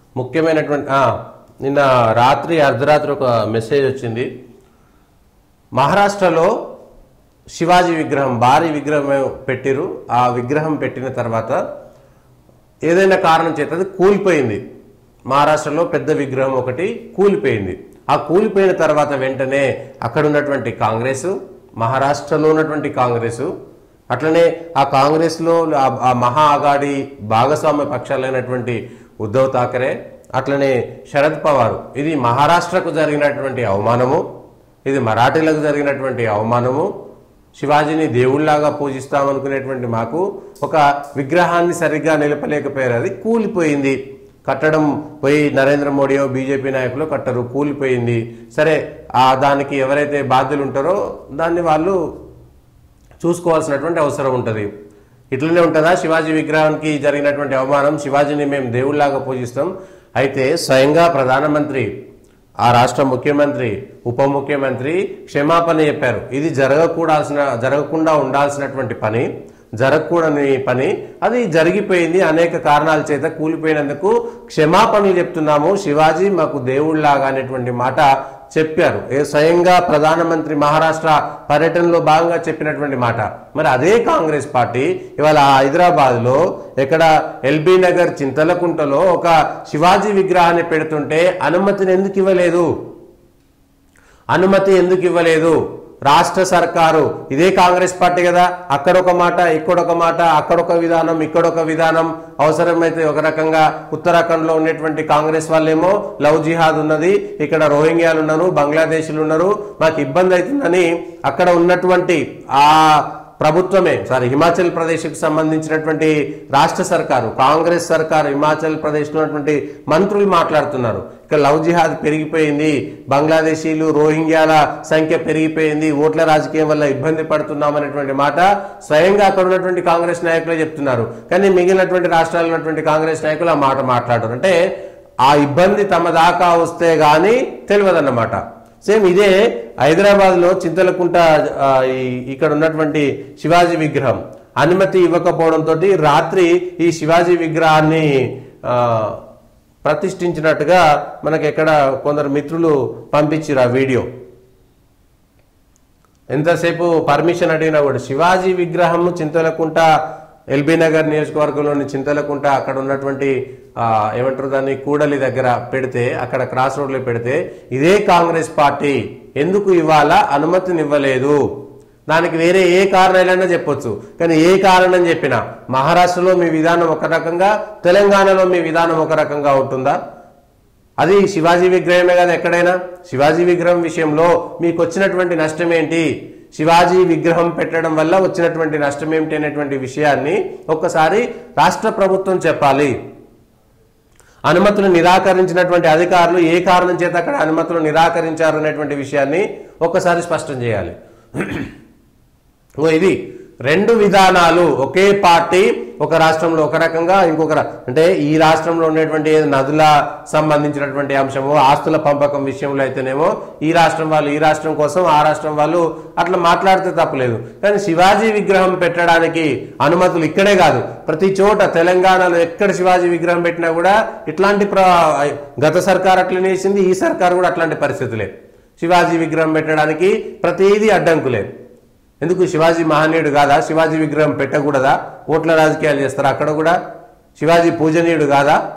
ముఖ్యమైనటువంటి ఆ, నిన్న రాత్రి అర్ధరాత్రి ఒక మెసేజ్ వచ్చింది మహారాష్ట్రలో శివాజీ విగ్రహం భారీ విగ్రహం పెట్టిరు ఆ విగ్రహం పెట్టిన తర్వాత ఏదైనా కారణం చేత అది కూలిపోయింది మహారాష్ట్రలో పెద్ద విగ్రహం ఒకటి కూలిపోయింది ఆ కూలిపోయిన తర్వాత వెంటనే అక్కడ ఉన్నటువంటి కాంగ్రెస్ మహారాష్ట్రలో ఉన్నటువంటి కాంగ్రెస్ అట్లనే ఆ కాంగ్రెస్లో ఆ- ఆ మహా అగాడి భాగస్వామ్య పక్షాలైనటువంటి ఉద్ధవ్ థాకరే అట్లనే శరద్ పవార్ ఇది మహారాష్ట్రకు జరిగినటువంటి అవమానము ఇది మరాఠీలకు జరిగినటువంటి అవమానము శివాజీని దేవుళ్లాగా పూజిస్తామనుకునేటువంటి మాకు ఒక విగ్రహాన్ని సరిగ్గా నిలపలేకపోయారు అది కూలిపోయింది కట్టడం పోయి నరేంద్ర మోడీయో బీజేపీ నాయకులు కట్టరు కూలిపోయింది సరే ఆ దానికి ఎవరైతే బాధ్యులు ఉంటారో దాన్ని వాళ్ళు చూసుకోవాల్సినటువంటి అవసరం ఉంటుంది ఇట్లనే ఉంటుందా శివాజీ విగ్రహానికి జరిగినటువంటి అవమానం శివాజీని మేము దేవుళ్లాగా పూజిస్తాం అయితే స్వయంగా ప్రధానమంత్రి ఆ రాష్ట్ర ముఖ్యమంత్రి ఉప ముఖ్యమంత్రి క్షమాపణ చెప్పారు ఇది జరగకూడాల్సిన జరగకుండా ఉండాల్సినటువంటి పని జరగకూడని పని అది జరిగిపోయింది అనేక కారణాల చేత కూలిపోయినందుకు క్షమాపణలు చెప్తున్నాము శివాజీ మాకు దేవుళ్లాగా అనేటువంటి మాట చెప్పారు ఏ స్వయంగా ప్రధానమంత్రి మహారాష్ట్ర పర్యటనలో భాగంగా చెప్పినటువంటి మాట మరి అదే కాంగ్రెస్ పార్టీ ఇవాళ హైదరాబాద్ లో ఎక్కడ ఎల్బీ నగర్ చింతలకుంటలో ఒక శివాజీ విగ్రహాన్ని పెడుతుంటే అనుమతిని ఎందుకు ఇవ్వలేదు అనుమతి ఎందుకు ఇవ్వలేదు రాష్ట్ర సర్కారు ఇదే కాంగ్రెస్ పార్టీ కదా అక్కడ ఒక మాట ఇక్కడొక మాట అక్కడొక విధానం ఇక్కడొక విధానం అవసరమైతే ఒక రకంగా ఉత్తరాఖండ్ లో ఉన్నటువంటి కాంగ్రెస్ వాళ్ళేమో లవ్ జిహాద్ ఉన్నది ఇక్కడ రోహింగ్యాలు ఉన్నారు బంగ్లాదేశీలు ఉన్నారు మాకు ఇబ్బంది అవుతుందని అక్కడ ఉన్నటువంటి ఆ ప్రభుత్వమే సారీ హిమాచల్ ప్రదేశ్కి సంబంధించినటువంటి రాష్ట్ర సర్కారు కాంగ్రెస్ సర్కారు హిమాచల్ ప్రదేశ్ ఉన్నటువంటి మంత్రులు మాట్లాడుతున్నారు ఇక లవ్ జిహాద్ పెరిగిపోయింది బంగ్లాదేశీలు రోహింగ్యాల సంఖ్య పెరిగిపోయింది ఓట్ల రాజకీయం వల్ల ఇబ్బంది పడుతున్నామనేటువంటి మాట స్వయంగా అక్కడ ఉన్నటువంటి కాంగ్రెస్ నాయకులే చెప్తున్నారు కానీ మిగిలినటువంటి రాష్ట్రాల్లో ఉన్నటువంటి కాంగ్రెస్ నాయకులు ఆ మాట మాట్లాడరు అంటే ఆ ఇబ్బంది తమ దాకా వస్తే గాని తెలియదన్నమాట సేమ్ ఇదే హైదరాబాద్ లో చింతలకుంట ఆ, ఈ- ఇక్కడ ఉన్నటువంటి శివాజీ విగ్రహం అనుమతి ఇవ్వకపోవడంతో రాత్రి ఈ శివాజీ విగ్రహాన్ని ఆ, ప్రతిష్ఠించినట్టుగా మనకి ఎక్కడ కొందరు మిత్రులు పంపించారు ఆ వీడియో ఎంతసేపు పర్మిషన్ అడిగినా కూడా శివాజీ విగ్రహం చింతలకుంట ఎల్బీ నగర్ నియోజకవర్గంలోని చింతలకుంట అక్కడ ఉన్నటువంటి ఆ, ఏమంటారు దాన్ని కూడలి దగ్గర పెడితే అక్కడ క్రాస్ రోడ్లో పెడితే ఇదే కాంగ్రెస్ పార్టీ ఎందుకు ఇవాళ అనుమతిని ఇవ్వలేదు దానికి వేరే ఏ కారణాలైనా చెప్పొచ్చు కానీ ఏ కారణం చెప్పినా మహారాష్ట్రలో మీ విధానం ఒక రకంగా తెలంగాణలో మీ విధానం ఒక రకంగా ఉంటుందా అది శివాజీ విగ్రహమే కదా ఎక్కడైనా శివాజీ విగ్రహం విషయంలో మీకు వచ్చినటువంటి నష్టం ఏంటి శివాజీ విగ్రహం పెట్టడం వల్ల వచ్చినటువంటి నష్టం ఏమిటి అనేటువంటి విషయాన్ని ఒక్కసారి రాష్ట్ర ప్రభుత్వం చెప్పాలి అనుమతులు నిరాకరించినటువంటి అధికారులు ఏ కారణం చేత అక్కడ అనుమతులు నిరాకరించారు అనేటువంటి విషయాన్ని ఒక్కసారి స్పష్టం చేయాలి ఓ ఇది రెండు విధానాలు ఒకే పార్టీ ఒక రాష్ట్రంలో ఒక రకంగా ఇంకొక రా- అంటే ఈ రాష్ట్రంలో ఉండేటువంటి ఏదో నదుల సంబంధించినటువంటి అంశము ఆస్తుల పంపకం విషయంలో అయితేనేమో ఈ రాష్ట్రం వాళ్ళు ఈ రాష్ట్రం కోసం ఆ రాష్ట్రం వాళ్ళు అట్లా మాట్లాడితే తప్పలేదు కానీ శివాజీ విగ్రహం పెట్టడానికి అనుమతులు ఇక్కడే కాదు ప్రతి చోట తెలంగాణలో ఎక్కడ శివాజీ విగ్రహం పెట్టినా కూడా ఇట్లాంటి ప్ర గత సర్కార్ అట్లనే వేసింది ఈ సర్కార్ కూడా అట్లాంటి పరిస్థితులే శివాజీ విగ్రహం పెట్టడానికి ప్రతిదీ అడ్డంకులే ఎందుకు శివాజీ మహనీయుడు కాదా శివాజీ విగ్రహం పెట్టకూడదా ఓట్ల రాజకీయాలు చేస్తారా అక్కడ కూడా శివాజీ పూజనీయుడు కాదా